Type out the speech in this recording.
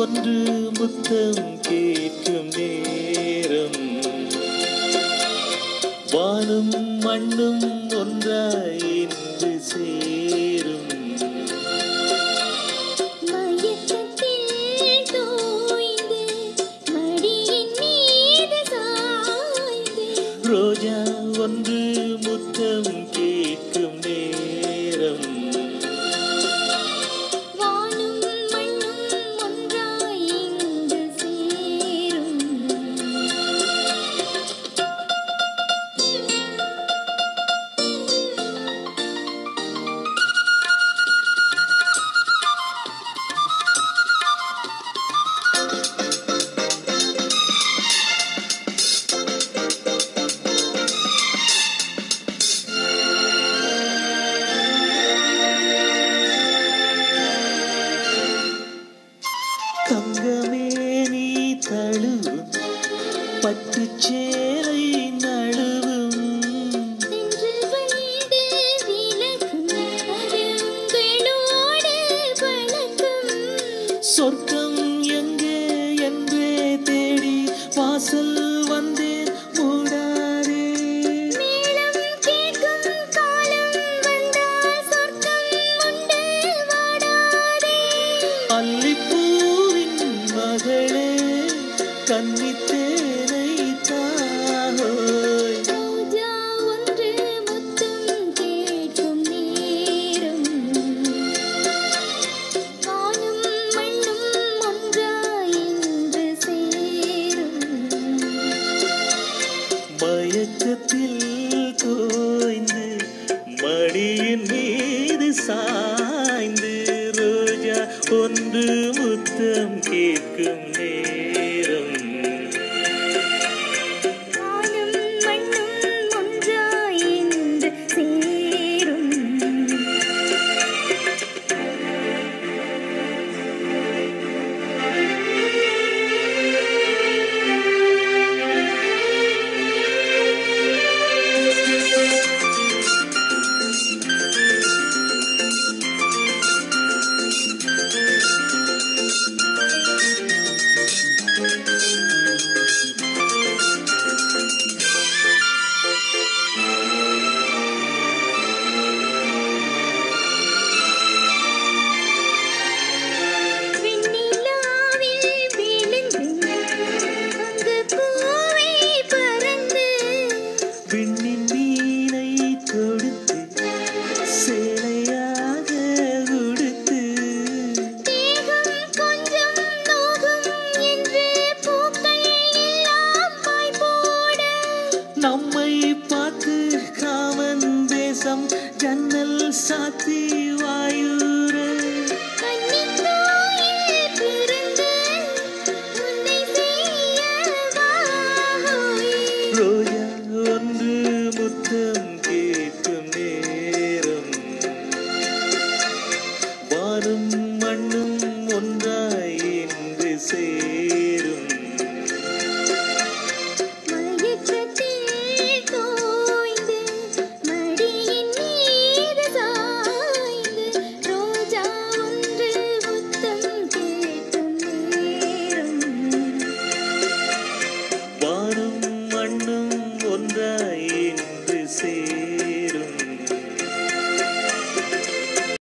ஒன்று முத்தம் கேட்கும் நேரம் வானும் மண்ணும் ஒன்றாய் இன்று சேரும் மயக்கத்தில் தோய்ந்து மடியின் மீது சாய்ந்து ரோஜா ஒன்று முத்தம் கேட்கும் நேரம் வானும் மண்ணும் ஒன்றாய் இங்கு சேரும் தங்கமே நீ தழுவும் பட்டுச் சேலை நழுவும் சென்று வந்து விலகும் அது உங்களோடு பழக்கம் சொர்க்கம் எங்கே என்றே தேடி வாசல் வந்தேன் மூடாதே மேளம் கேட்கும் காலம் வந்தால் சொர்க்கம் உண்டு வாடாதே அல்லிப்பூவின் மகளே கன்னித்தேனை தாகோய் ரோஜா ஒன்று முத்தம் கேட்கும் நேரம் வானும் மண்ணும் ஒன்றாய் இன்று சேரும் மயக்கத்தில் தோய்ந்து மடியின் மீது சாய்ந்து ரோஜா ஒன்று முத்தம் கேட்கும் நேரம் வானும் மண்ணும் ஒன்றாய் இன்று சேரும் வெண்ணிலாவில் விழுந்து அங்கு பூவை பறந்து விண்ணின் வீணை கொடுத்து சேலையாக உடுத்து தேகம் கொஞ்சம் நோகும் என்று பூக்கள் எல்லாம் பாய் போட நம்மை பார்த்து காமன் தேசம் ஜன்னல் சாத்தி